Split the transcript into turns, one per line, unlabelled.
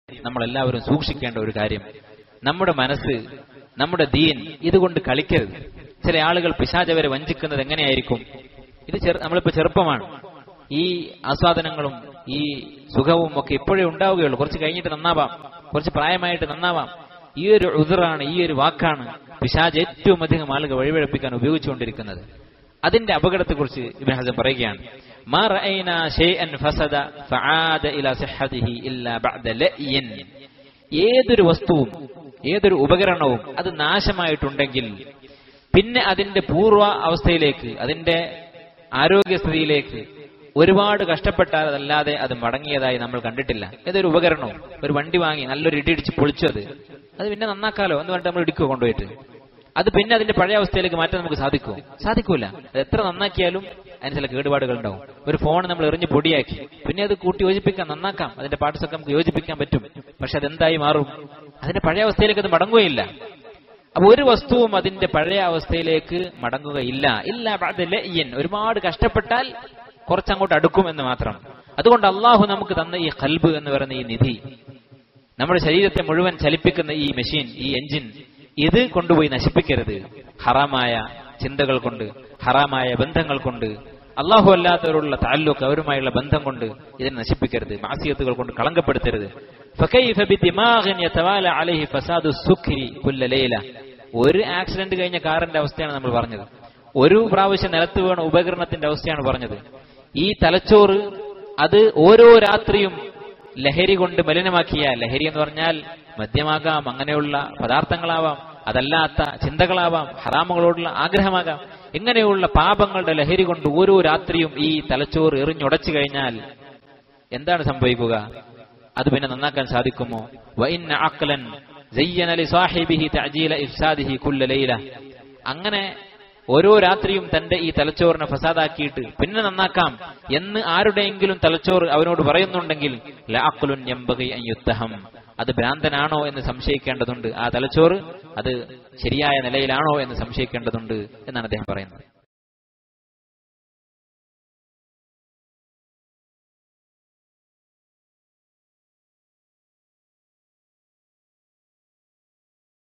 നമ്മൾ എല്ലാവരും സൂക്ഷിക്കേണ്ട ഒരു കാര്യം നമ്മുടെ മനസ്സ് നമ്മുടെ ദീൻ ഇതുകൊണ്ട് കളിക്കരുത് ചില ആളുകൾ പിശാചവരെ വഞ്ചിക്കുന്നത് എങ്ങനെയായിരിക്കും ഇത് ചെറു നമ്മളിപ്പോ ചെറുപ്പമാണ് ഈ ആസ്വാദനങ്ങളും ഈ സുഖവും ഒക്കെ ഇപ്പോഴേ ഉണ്ടാവുകയുള്ളൂ കുറച്ച് കഴിഞ്ഞിട്ട് നന്നാവാം കുറച്ച് പ്രായമായിട്ട് നന്നാവാം ഈ ഒരു ഉതിറാണ് ഈ ഒരു വാക്കാണ് പിശാജ് ഏറ്റവും അധികം ആളുകൾ വഴിവഴപ്പിക്കാൻ ഉപയോഗിച്ചുകൊണ്ടിരിക്കുന്നത് അതിന്റെ അപകടത്തെക്കുറിച്ച് ഇബ്ൻ ഹസം പറയുകയാണ് മാ റഅയ്നാ ശൈഅൻ ഫസദ ഫആദ ഇലാ സിഹ്ഹതിഹി ഇല്ലാ ബഅദ ലഅ്യിൻ ഏതൊരു വസ്തുവും ഏതൊരു ഉപകരണവും അത് നാശമായിട്ടുണ്ടെങ്കിൽ പിന്നെ അതിന്റെ പൂർവ്വ അവസ്ഥയിലേക്ക് അതിന്റെ ആരോഗ്യസ്ഥിതിയിലേക്ക് ഒരുപാട് കഷ്ടപ്പെട്ടാലല്ലാതെ അത് മടങ്ങിയതായി നമ്മൾ കണ്ടിട്ടില്ല ഏതൊരു ഉപകരണവും ഒരു വണ്ടി വാങ്ങി നല്ലൊരു ഇടിയിടിച്ച് പൊളിച്ചു അത് അത് പിന്നെ നന്നാക്കാലോ എന്ന് പറഞ്ഞിട്ട് നമ്മൾ ഇടിക്കുക കൊണ്ടുപോയിട്ട് അത് പിന്നെ അതിന്റെ പഴയ അവസ്ഥയിലേക്ക് മാറ്റാൻ നമുക്ക് സാധിക്കുമോ സാധിക്കൂല അത് എത്ര നന്നാക്കിയാലും അതിന് ചില കേടുപാടുകൾ ഉണ്ടാവും ഒരു ഫോൺ നമ്മൾ എറിഞ്ഞ് പൊടിയാക്കി പിന്നെ അത് കൂട്ടി യോജിപ്പിക്കാം നന്നാക്കാം അതിന്റെ പാർട്സ് ഒക്കെ നമുക്ക് യോജിപ്പിക്കാൻ പറ്റും പക്ഷെ അതെന്തായി മാറും അതിന്റെ പഴയ അവസ്ഥയിലേക്ക് അത് മടങ്ങുകയില്ല അപ്പൊ ഒരു വസ്തുവും അതിന്റെ പഴയ അവസ്ഥയിലേക്ക് മടങ്ങുകയില്ല ഇല്ല ബഅദ ലഅ്യിൻ. ഒരുപാട് കഷ്ടപ്പെട്ടാൽ കുറച്ചങ്ങോട്ട് അടുക്കും എന്ന് മാത്രം അതുകൊണ്ട് അള്ളാഹു നമുക്ക് തന്ന ഈ കൽബ് എന്ന് പറയുന്ന ഈ നിധി നമ്മുടെ ശരീരത്തെ മുഴുവൻ ചലിപ്പിക്കുന്ന ഈ മെഷീൻ ഈ എഞ്ചിൻ ഇത് കൊണ്ടുപോയി നശിപ്പിക്കരുത് ഹറാമായ ചിന്തകൾ കൊണ്ട് ഹറാമായ ബന്ധങ്ങൾ കൊണ്ട് അള്ളാഹു അല്ലാത്തവരുള്ള താലൂക്ക് അവരുമായുള്ള ബന്ധം കൊണ്ട് ഇതിനെ നശിപ്പിക്കരുത് മാസിയത്തുകൾ കൊണ്ട് കളങ്കപ്പെടുത്തരുത് فكيف بدماغ يتوالى عليه فساد السكر كل ليلة ഒരു ആക്സിഡന്റ് കഴിഞ്ഞ കാറിന്റെ അവസ്ഥയാണ് നമ്മൾ പറഞ്ഞത് ഒരു പ്രാവശ്യം നിലത്ത് വീണ ഉപകരണത്തിന്റെ അവസ്ഥയാണ് പറഞ്ഞത് ഈ തലച്ചോറ് അത് ഓരോ രാത്രിയും ലഹരി കൊണ്ട് മലിനമാക്കിയ ലഹരി എന്ന് പറഞ്ഞാൽ മദ്യമാകാം അങ്ങനെയുള്ള പദാർത്ഥങ്ങളാവാം അതല്ലാത്ത ചിന്തകളാവാം ഹറാമുകളോടുള്ള ആഗ്രഹമാകാം ഇങ്ങനെയുള്ള പാപങ്ങളുടെ ലഹരി കൊണ്ട് ഓരോ രാത്രിയും ഈ തലച്ചോറ് എറിഞ്ഞുടച്ചു കഴിഞ്ഞാൽ എന്താണ് സംഭവിക്കുക അത് പിന്നെ നന്നാക്കാൻ സാധിക്കുമോ വഇന്ന അഖ്ലൻ സയ്യന ലിസാഹിബിഹി തഅജീല ഇഫ്സാദിഹി കുല്ല ലൈല അങ്ങനെ ഓരോ രാത്രിയും തന്റെ ഈ തലച്ചോറിനെ ഫസാദാക്കിയിട്ട് പിന്നെ നന്നാക്കാം എന്ന് ആരുടെയെങ്കിലും തലച്ചോറ് അവനോട് പറയുന്നുണ്ടെങ്കിൽ ലഅഖ്ലുൻ യംബഗി അൻ യുത്തഹം അത് ഭ്രാന്തനാണോ എന്ന് സംശയിക്കേണ്ടതുണ്ട് ആ തലച്ചോറ് അത് ശരിയായ നിലയിലാണോ എന്ന് സംശയിക്കേണ്ടതുണ്ട് എന്നാണ് അദ്ദേഹം പറയുന്നത്